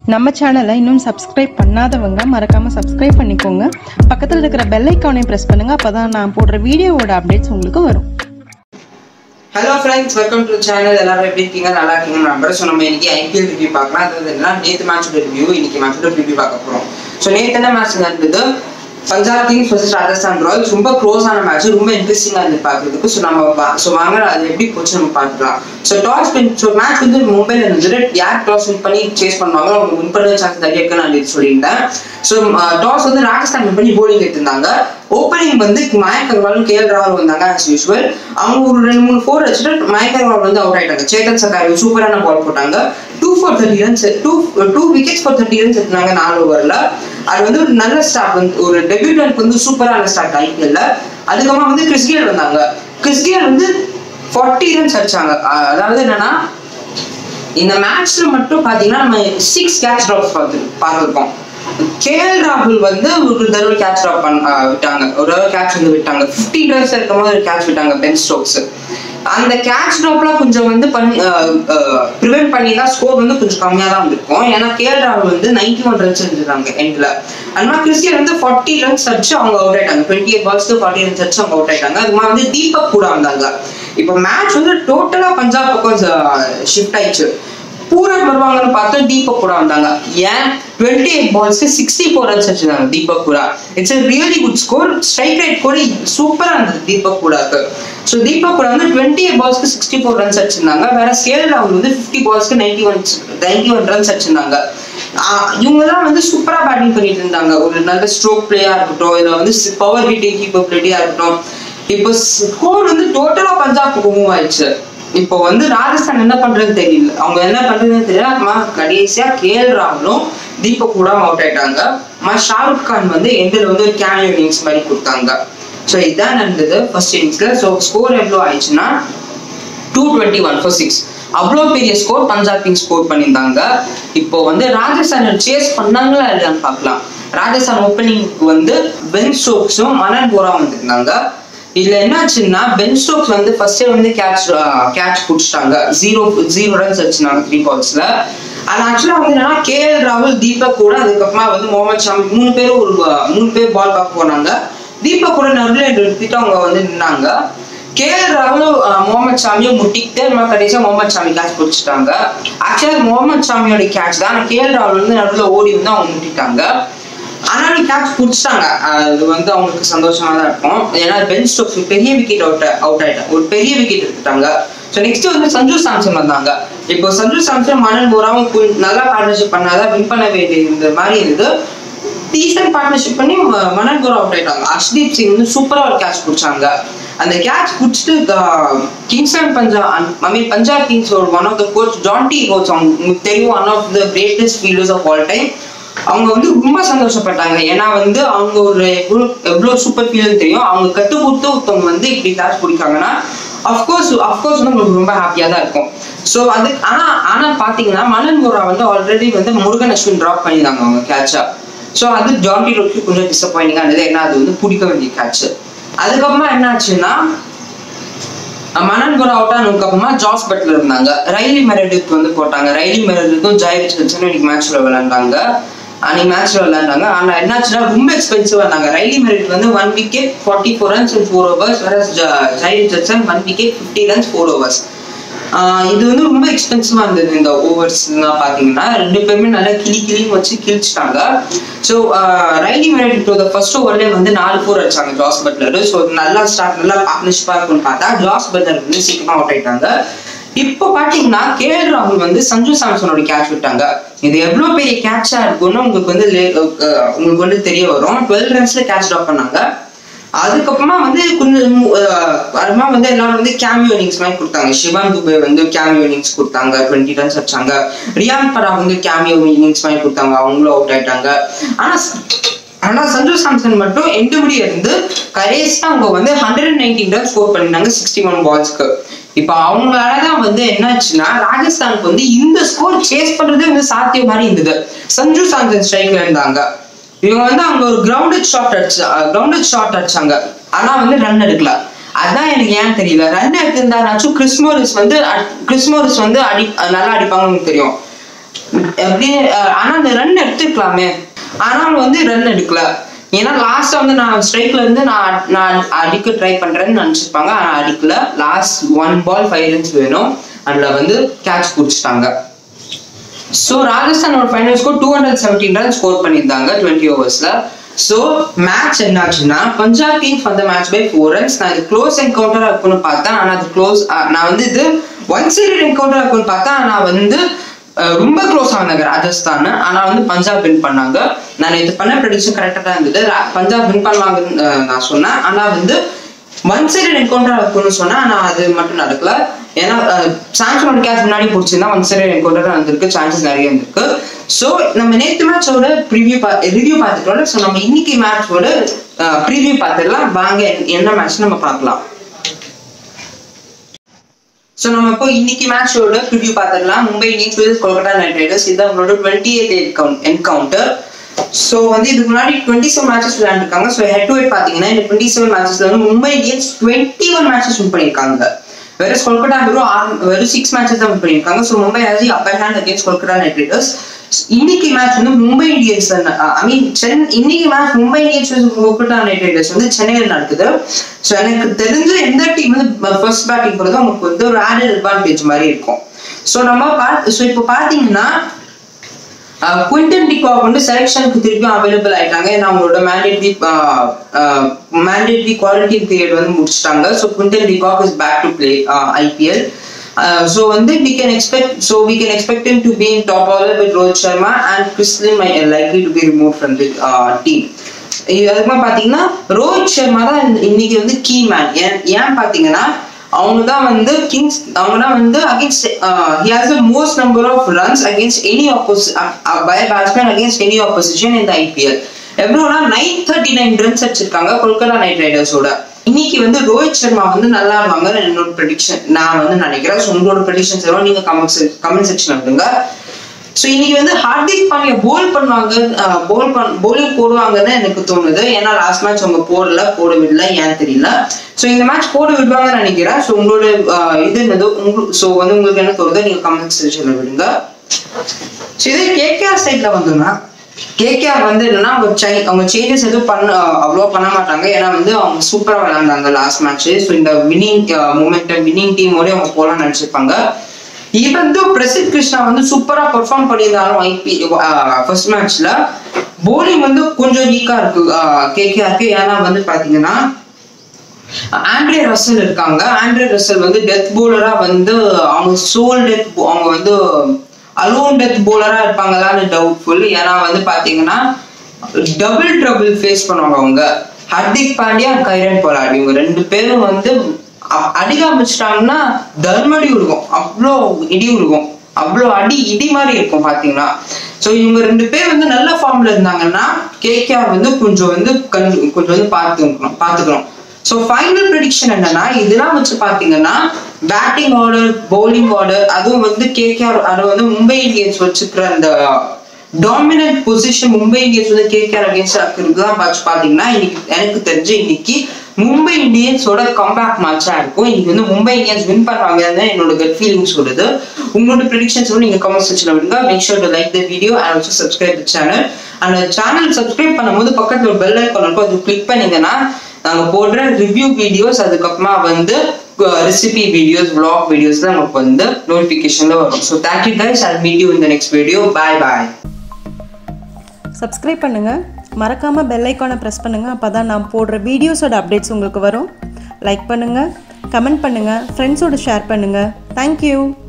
நம்ம சேனலை இன்னும் சப்ஸ்கிரைப் பண்ணாதவங்க மறக்காம சப்ஸ்கிரைப் பண்ணிக்கோங்க பக்கத்தில் இருக்கிற பெல் ஐக்கானை ப்ரெஸ் பண்ணுங்க அப்பதான் நான் போடுற வீடியோவோட அப்டேட்ஸ் உங்களுக்கு வரும் hello friends welcome to channel எல்லாரும் எப்படி இருக்கீங்க நல்லா இருக்கீங்க நம்பர் ஸோ நம்ம இன்னைக்கு ஐபிஎல் ரிவ்யூ பார்க்கலாம் அது என்ன நேற்று மேட்சோட ரிவ்யூ இன்னைக்கு மேட்சோட ரிவ்யூ பார்க்க போகிறோம் ஸோ நேற்று என்ன மேட்ச் நடந்தது Punjab Kings versus Rajasthan Royals ரொம்ப க்ளோஸான மேட்ச் ரொம்ப இன்ட்ரெஸ்டிங்காக இருந்து பார்க்கறதுக்கு ஸோ நம்ம ஸோ வாங்க அது எப்படி போச்சு நம்ம பார்க்கலாம் so toss win so match வந்து மும்பைல இருந்தது யார் டாஸ் வின் பண்ணி சேஸ் பண்ணுவாங்க அவங்க வின் பண்ண சான்ஸ் நிறைய இருக்கு நான் நேத்து சொல்லியிருந்தேன் ஸோ டாஸ் வந்து ராஜஸ்தான் வின் பண்ணி போலிங் எடுத்திருந்தாங்க ஓப்பனிங் வந்து மயக் அகர்வாலும் கேஎல் ராகுல் வந்தாங்க ஆஸ் யூஸ்வல் அவங்க ஒரு ரெண்டு மூணு ஃபோர் வச்சுட்டு மயக் அகர்வால் வந்து அவுட் ஆயிட்டாங்க சேத்தன் சக்காரி சூப்பரான பால் போட்டாங்க two for thirty runs two two wickets for thirty runs எடுத்தாங்க நாலு ஓவரில் அது வந்து ஒரு நல்ல ஸ்டார்ட் வந்து ஒரு டெபியூட்டனுக்கு வந்து சூப்பரான ஸ்டார்ட் ஐபிஎல்ல அதுக்கப்புறமா வந்து கிறிஸ்கியல் வந்தாங்க கிறிஸ்கியல் வந்து ஃபார்ட்டி ரன்ஸ் அடிச்சாங்க அஹ் அதாவது என்னன்னா இந்த மேட்ச்ல மட்டும் பாத்தீங்கன்னா நம்ம சிக்ஸ் கேட்ச் ட்ராப்ஸ் பார்த்து பார்த்துருக்கோம் கேஎல் ராகுல் வந்து ஒரு தடவை கேட்ச் ட்ராப் பண்ண ஆஹ் விட்டாங்க ஒரு தடவை கேட்ச் வந்து விட்டாங்க ஃபிஃப்டீன் ரன்ஸ் இருக்கும் போது ஒரு கேட்ச் விட்டாங்க பென் ஸ்டோக்ஸ் அந்த கேட்ச் ட்ராப்லாம் கொஞ்சம் வந்து பண்ணி ப்ரிவென்ட் பண்ணி தான் ஸ்கோர் வந்து கொஞ்சம் கம்மியாக தான் வந்திருக்கும் ஏன்னா கேஎல் ராகுல் வந்து நைன்டி ஒன் ரன்ஸ் எடுத்துருக்காங்க எண்டில் அதனால கிறிஸ்டியன் வந்து ஃபார்ட்டி ரன்ஸ் அடிச்சு அவங்க அவுட் ஆயிட்டாங்க டுவெண்ட்டி எயிட் பால்ஸ்க்கு ஃபார்ட்டி ரன்ஸ் அடிச்சு அவங்க அவுட் ஆயிட்டாங்க அது மாதிரி வந்து தீபக் கூட வந்தாங்க இப்போ மேட்ச் வந்து டோட்டலா பஞ்சாப் பக்கம் ஷிஃப்ட் ஆயிடுச்சு பூரன் வருவாங்கன்னு பார்த்தா தீபக் கூட வந்தாங்க ஏன் டுவெண்ட்டி எயிட் பால்ஸ்க்கு சிக்ஸ்டி ஃபோர் ரன்ஸ் வச்சிருந்தாங்க Deepak Hooda it's a really good score strike rate கூட சூப்பரா இருந்தது தீபக் கூடாக்கு ஸோ தீபக் கூட வந்து டுவெண்ட்டி எயிட் பால்ஸ்க்கு சிக்ஸ்டி ஃபோர் ரன்ஸ் அடிச்சிருந்தாங்க வேற ஸ்கேல் ராகுல் வந்து ஃபிஃப்டி பால்ஸ்க்கு ninety one ninety one runs அடிச்சிருந்தாங்க இவங்கெல்லாம் வந்து சூப்பரா பேட்டிங் பண்ணிட்டு இருந்தாங்க ஒரு நல்ல ஸ்ட்ரோக் பிளேயா இருக்கட்டும் இதுல வந்து பவர் ஹிட்டிங் கீப்பபிலிட்டியா இருக்கட்டும் இப்போ ஸ்கோர் வந்து டோட்டலா பஞ்சாப் மூவ் ஆயிடுச்சு இப்போ வந்து ராஜஸ்தான் என்ன பண்றதுன்னு தெரியல அவங்க என்ன பண்றதுன்னு தெரியல அம்மா கடைசியா கேஎல் ராகுலும் தீபக் கூட அவுட் ஆயிட்டாங்க அம்மா ஷாருக் கான் வந்து எண்டில் வந்து ஒரு கேமியோ இன்னிங்ஸ் மாதிரி கொடுத்தாங்க ஸோ இதான் நடந்தது ஃபர்ஸ்ட் இன்னிங்ஸ்ல ஸோ ஸ்கோர் எவ்வளோ ஆயிடுச்சுன்னா two twenty one for six அவ்வளோ பெரிய ஸ்கோர் பஞ்சாப் கிங்ஸ் ஸ்கோர் பண்ணியிருந்தாங்க இப்போ வந்து ராஜஸ்தான் சேஸ் பண்ணாங்களா இல்லையான்னு பார்க்கலாம் ராஜஸ்தான் ஓப்பனிங்க்கு வந்து பென் ஸ்டோக்ஸும் மனன் போரா வந்திருந்தாங்க இதுல என்னாச்சுன்னா பென் ஸ்டோக்ஸ் வந்து ஃபர்ஸ்டே வந்து கேட்ச் கேட்ச் பிடிச்சிட்டாங்க ஜீரோ ஜீரோ ரன்ஸ் அடிச்சிருந்தாங்க த்ரீ பால்ஸ்ல அது ஆக்சுவலா வந்து என்னன்னா கேஎல் ராகுல் தீபக் கூட அதுக்கப்புறமா வந்து முகமது ஷாமி மூணு பேரும் ஒரு மூணு பேர் பால் பார்க்க போனாங்க தீபக் கூட நடுவில் எடுத்துட்டு அவங்க வந்து நின்னாங்க கேஎல் ராகுலும் முகமது ஷாமியும் முட்டிக்கிட்டு நம்ம கடைசியாக முகமது ஷாமி கேட்ச் பிடிச்சிட்டாங்க ஆக்சுவலாக முகமது ஷாமியோட கேட்ச் தான் ஆனால் கேஎல் ராகுல் வந்து நடுவில் ஓடி வந்து அவங்க முட்டிட்டாங்க ஆனாலும் கேட்ச் பிடிச்சிட்டாங்க அது வந்து அவங்களுக்கு சந்தோஷமா தான் இருக்கும் ஏன்னா பென் ஸ்டோக்ஸ் பெரிய விக்கெட் அவுட் அவுட் ஆயிட்டாங்க ஒரு பெரிய விக்கெட் எடுத்துட்டாங்க ஸோ நெக்ஸ்ட் வந்து சஞ்சு சாம்சன் வந்தாங்க இப்போ சஞ்சு சாம்சன் மனன் போராவும் நல்லா பார்ட்னர்ஷிப் பண்ணாதான் வின் பண்ண வேண்டிய இந்த மாதிரி இருந்தது டீசன்ட் பார்ட்னர்ஷிப் பண்ணி ம- மனன் போரா அவுட் ஆயிட்டாங்க அர்ஷ்தீப் சிங் வந்து சூப்பரா ஒரு கேட்ச் பிடிச்சாங்க அந்த கேட்ச் பிடிச்சிட்டு Kings and Punjab I mean Punjab Kings ஒரு one of the coach Jonty coach உங்களுக்கு தெரியும் one of the greatest fielders of all time அவங்க வந்து ரொம்ப சந்தோஷப்பட்டாங்க ஏன்னா வந்து அவங்க ஒரு எவ்வளோ எவ்வளோ சூப்பர் ஃபீல்னு தெரியும் அவங்க கட்டு கொடுத்து ஒருத்தவங்க வந்து இப்படி கேட்ச் பிடிக்காங்கன்னா அஃப்கோர்ஸ் அஃப்கோர்ஸ் வந்து உங்களுக்கு ரொம்ப ஹாப்பியாக தான் இருக்கும் ஸோ அது ஆனால் ஆனால் பார்த்தீங்கன்னா மனன் போரா வந்து ஆல்ரெடி வந்து முருகன் அஸ்வின் ட்ராப் பண்ணியிருந்தாங்க அவங்க கேட்சா ஸோ அது ஜான்டி ரோட்க்கு கொஞ்சம் டிசப்பாயிண்டிங்காக இருந்தது ஏன்னா அது வந்து பிடிக்க வேண்டிய கேட்ச் அதுக்கப்புறமா என்ன ஆச்சுன்னா மனன் போரா அவுட் ஆனதுக்கு அப்புறமா ஜாஸ் பட்லர் இருந்தாங்க ரைலி மெரடித் வந்து போட்டாங்க ரைலி மெரடித்தும் ஜாய் ரிச்சர்ட்ஸனும் இன்னைக்கு மேட்ச்ல விளையாண்டாங்க அன்னைக்கு மேட்ச்ல விளையாண்டாங்க ஆனா என்னாச்சுன்னா ரொம்ப எக்ஸ்பென்சிவ் இருந்தாங்க ரைலி மெரிட் வந்து one wicket forty four runs and four overs வேற Jhye Richardson one wicket fifty runs four overs இது வந்து ரொம்ப எக்ஸ்பென்சிவா இருந்தது இந்த ஓவர்ஸ் பாத்தீங்கன்னா ரெண்டு பேருமே நல்லா கிளி கிளின்னு வச்சு கிழிச்சிட்டாங்க so Riley Meredith the first ஓவர்லேயே வந்து நாலு ஃபோர் அடிச்சாங்க ஜாஸ் பட்லர் ஸோ நல்லா ஸ்டார்ட் நல்லா பார்ட்னர்ஷிப்பா இருக்கும்னு பார்த்தா ஜாஸ் பட்லர் வந்து சீக்கிரமா அவுட் ஆயிட்டாங்க இப்போ பாத்தீங்கன்னா கேஎல் ராகுல் வந்து சஞ்சு சாம்சனோட கேட்ச் விட்டாங்க இது எவ்வளவு பெரிய கேட்சா இருக்கும்னு உங்களுக்கு வந்து லே- அஹ் உங்களுக்கு வந்து தெரிய வரும் டுவெல் ரன்ஸ்ல கேட்ச் ட்ராப் பண்ணாங்க அதுக்கப்புறமா வந்து கொஞ்சம் அஹ், அப்புறமா வந்து எல்லாரும் வந்து கேமியோ இன்னிங்ஸ் மாதிரி கொடுத்தாங்க சிவன் துபே வந்து கேமியோ இன்னிங்ஸ் கொடுத்தாங்க டுவெண்ட்டி ரன்ஸ் அடிச்சாங்க ரியான் பரா வந்து கேமியோ இன்னிங்ஸ் மாதிரி கொடுத்தாங்க அவங்களும் அவுட் ஆயிட்டாங்க ஆனா ஆனா சஞ்சு சாம்சன் மட்டும் எண்டு முடி இருந்து கடைசியா அவங்க வந்து ஹண்ட்ரட் நைன்டீன் ரன் ஸ்கோர் பண்ணிருந்தாங்க சிக்ஸ்டி ஒன் பால்ஸ்க்கு இப்போ அவங்களால தான் வந்து என்னாச்சுன்னா ராஜஸ்தானுக்கு வந்து இந்த ஸ்கோர் சேஸ் பண்றதே வந்து சாத்தியம் மாதிரி இருந்தது சஞ்சு சாம்சன் ஸ்ட்ரைக்ல இருந்தாங்க இவங்க வந்து அங்க ஒரு கிரவுண்டட் ஷாட் அடிச்சு கிரவுண்டட் ஷாட் அடிச்சாங்க ஆனா வந்து ரன் எடுக்கல அதான் எனக்கு ஏன் தெரியல ரன் எடுத்திருந்தாராச்சும் கிறிஸ்மோரிஸ் வந்து அட்- கிறிஸ்மோரிஸ் வந்து அடி நல்லா அடிப்பாங்கன்னு தெரியும் எப்படி அஹ், ஆனா அந்த ரன் எடுத்துக்கலாமே ஆனாலும் வந்து ரன் எடுக்கல ஏன்னா லாஸ்டா வந்து நான் ஸ்ட்ரைக்ல இருந்து நான் நான் அடிக்க ட்ரை பண்றேன்னு நினைச்சிருப்பாங்க ஆனா அடிக்கல last one ball five runs வேணும் அதுல வந்து கேட்ச் பிடிச்சிட்டாங்க ஸோ ராஜஸ்தானோட final score two hundred seventeen run score பண்ணியிருந்தாங்க டுவெண்ட்டி ஓவர்ஸ்ல ஸோ மேட்ச் என்னாச்சுன்னா பஞ்சாப் கிங்ஸ் வந்த மேட்ச் பை ஃபோர் ரன்ஸ் நான் இது க்ளோஸ் என்கவுண்டரா இருக்கும்னு பார்த்தேன் ஆனால் அது க்ளோஸ் நான் வந்து இது ஒன் சைடட் என்கவுண்டரா இருக்கும்னு பார்த்தா நான் வந்து அஹ், ரொம்ப க்ளோஸ் ஆனாங்க ராஜஸ்தான் ஆனா வந்து பஞ்சாப் வின் பண்ணாங்க நான் இது பண்ண ப்ரெடிக்ஷன் கரெக்டாக தான் இருந்தது ரா- பஞ்சாப் வின் பண்ணுவாங்கன்னு அஹ், நான் சொன்னேன் ஆனா வந்து ஒன் சைடட் என்கவுண்டர் இருக்கும்னு சொன்னா ஆனா அது மட்டும் நடக்கல ஏன்னா சாம்சங்கோட கேட்ச் முன்னாடி பிடிச்சிருந்தா ஒன் சைடட் என்கவுண்டர் வந்திருக்கு சான்சஸ் நிறைய இருந்திருக்கு ஸோ நம்ம நேற்று மேட்சோட ப்ரிவியூ பா ரிவ்யூ பார்த்துட்டோம்ல ஸோ நம்ம இன்னைக்கு மேட்சோட ப்ரிவியூ பார்த்துடலாம் வாங்க என்ன- என்ன மேட்ச் நம்ம பார்க்கலாம் ஸோ நம்ம இப்போ இன்னைக்கு மேட்சோட ப்ரிவியூ பார்த்துடலாம் Mumbai Indians vs Kolkata Knight Riders இது அவங்களோட டுவெண்ட்டி எயிட் என்கவுண்டர் ஸோ வந்து இதுக்கு முன்னாடி டுவெண்ட்டி செவன் மேட்சஸ் விளையாண்டுருக்காங்க ஸோ ஹெட் டு ஹெட் பார்த்தீங்கன்னா இந்த டுவெண்ட்டி செவன் மேட்சஸ்ல வந்து Mumbai Indians twenty one matches win பண்ணியிருக்காங்க வேற கொல்கத்தா வெறும் ஆறு வெறும் சிக்ஸ் மேட்சஸ் தான் வின் பண்ணியிருக்காங்க so Mumbai has upper hand against Kolkata Knight Riders இன்னைக்கு மேட்ச் வந்து மும்பை இந்தியன்ஸ் ஐ மீன் சென் இன்னைக்கு match Mumbai Indians vs Kolkata Knight Riders வந்து சென்னையில் நடக்குது ஸோ எனக்கு தெரிஞ்ச எந்த டீம் வந்து ஃபர்ஸ்ட் பேட்டிங் போகிறது உங்களுக்கு வந்து ஒரு ஆடட் அட்வான்டேஜ் மாதிரி இருக்கும் ஸோ நம்ம பார்த்து ஸோ இப்போ பார்த்தீங்கன்னா குவிண்டன் டிகாக் வந்து செலெக்ஷனுக்கு திருப்பியும் அவைலபிள் ஆயிட்டாங்க ஏன்னா அவங்களோட மேண்டேட்ரி மேண்டேட்ரி குவாலிட்டி பீரியட் வந்து முடிச்சிட்டாங்க so Quinton de Kock is back to play IPL so வந்து we can expect so we can expect to be in top order with Rohit Sharma and Chris Lynn likely to be remove from the team இது அதுக்கப்புறம் பார்த்தீங்கன்னா ரோஹித் சர்மா தான் இந்த- இன்னைக்கு வந்து key man ஏன் ஏன் பார்த்தீங்கன்னா அவங்க தான் வந்து கிங்ஸ் அவங்க தான் வந்து against he has the most number of runs against any ஆப்போசி by batsman against any opposition இந்த ஐபிஎல் எவ்வளோனா நைன் தேர்ட்டி நைன் ரன்ஸ் அடிச்சிருக்காங்க கொல்கத்தா நைட் ரைடர்ஸோட இன்னைக்கு வந்து ரோஹித் சர்மா வந்து நல்லா ஆடுவாங்க என்னோட ப்ரெடிக்ஷன் நான் வந்து நினைக்கிறேன் ஸோ உங்களோட ப்ரெடிக்ஷன்ஸ் எல்லாம் நீங்க கமெண்ட் கமெண்ட் செக்ஷன் விடுங்க ஸோ இன்னைக்கு வந்து ஹார்திக் பாண்டியா போல் பண்ணுவாங்க போல் பண் போலிங் போடுவாங்கன்னு எனக்கு தோணுது ஏன்னா லாஸ்ட் மேட்ச் அவங்க போடல போட விடல ஏன் தெரியல ஸோ இந்த மேட்ச் போட விடுவாங்கன்னு நினைக்கிறேன் ஸோ உங்களோட ஆஹ் இது என்னது உங்களுக்கு ஸோ வந்து உங்களுக்கு என்ன தோணுதோ நீங்க கமெண்ட் செக்ஷன்ல விடுங்க ஸோ இதே கேகேஆர் சைட்ல வந்தோம்னா கேகேஆர் வந்து என்னன்னா அவங்க சை அவங்க சேஞ்சஸ் எதுவும் பண்ண அவ்வளோ பண்ண மாட்டாங்க ஏன்னா வந்து அவங்க சூப்பராக விளையாண்டாங்க லாஸ்ட் மேட்ச் ஸோ இந்த வின்னிங் மூமெண்டம் வின்னிங் டீமோடய அவங்க போகலாம்னு நினச்சிருப்பாங்க ஈவன் தோ பிரசித் கிருஷ்ணா வந்து சூப்பரா பெர்ஃபார்ம் பண்ணியிருந்தாலும் ஐபி ஃபர்ஸ்ட் மேட்ச்ல போலிங் வந்து கொஞ்சம் வீக்கா இருக்கு கேகேஆருக்கு ஏன்னா வந்து பாத்தீங்கன்னா ஆண்ட்ரே ரசல் இருக்காங்க ஆண்ட்ரே ரசல் வந்து டெத் போலரா வந்து அவங்க சோல் டெத் அவங்க வந்து அலோன் டெத் போலரா இருப்பாங்களான்னு டவுட்ஃபுல் ஏன்னா வந்து பாத்தீங்கன்னா டபுள் ட்ரபிள் ஃபேஸ் பண்ணுவாங்க அவங்க ஹர்திக் பாண்டியா கைரன் போலாடி இவங்க ரெண்டு பேரும் வந்து அ- அடிக்க ஆரம்பிச்சிட்டாங்கன்னா தர்மடி இருக்கும் அவ்வளோ இடி இருக்கும் அவ்வளோ அடி இடி மாதிரி இருக்கும் பாத்தீங்கன்னா ஸோ இவங்க ரெண்டு பேர் வந்து நல்ல ஃபார்ம்ல இருந்தாங்கன்னா கேகேஆர் வந்து கொஞ்சம் வந்து கஞ்சு- கொஞ்சம் வந்து பார்த்துக்கணும் பார்த்துக்கணும் ஸோ ஃபைனல் ப்ரெடிக்ஷன் என்னன்னா இதெல்லாம் வச்சு பார்த்தீங்கன்னா பேட்டிங் ஆர்டர் பவுலிங் ஆர்டர் அதுவும் வந்து கேகேஆர் அது வந்து மும்பை இந்தியன்ஸ் வச்சுக்கிற அந்த டாமினன்ட் பொசிஷன் மும்பை இந்தியன்ஸ் வந்து கேகேஆர் அகேன்ஸ்ட் இருக்கிறது தான் வச்சு பார்த்தீங்கன்னா இன்னைக்கு எனக்கு தெரிஞ்சு இன்னைக்கு மும்பை இந்தியன்ஸோட கம்பேக் மேட்சா இருக்கும் இன்னைக்கு வந்து மும்பை இந்தியன்ஸ் வின் பண்ணுவாங்கன்னு என்னோட கட் ஃபீலிங் சொல்லுது உங்களோட ப்ரெடிக்ஷன்ஸ் வந்து நீங்க கமெண்ட் செக்ஷன்ல விடுங்க make sure to like the video and also subscribe the channel அந்த சேனல் சப்ஸ்கிரைப் பண்ணும்போது பக்கத்துல ஒரு பெல் ஐக்கான் இருக்கும் அது கிளிக் பண்ணீங்கன்னா நாங்க போடுற ரிவ்யூ வீடியோஸ் அதுக்கப்புறமா வந்து ரெசிபி வீடியோஸ் vlog வீடியோஸ் தான் நமக்கு வந்து நோட்டிஃபிகேஷன்ல வரும் so thank you guys I meet you இந்த next video bye bye subscribe பண்ணுங்கள் மறக்காமல் பெல் ஐக்கானை ப்ரெஸ் பண்ணுங்கள் அப்போ தான் நான் போடுற வீடியோஸோட அப்டேட்ஸ் உங்களுக்கு வரும் லைக் பண்ணுங்கள் கமெண்ட் பண்ணுங்கள் ஃப்ரெண்ட்ஸோட ஷேர் பண்ணுங்கள் தேங்க்யூ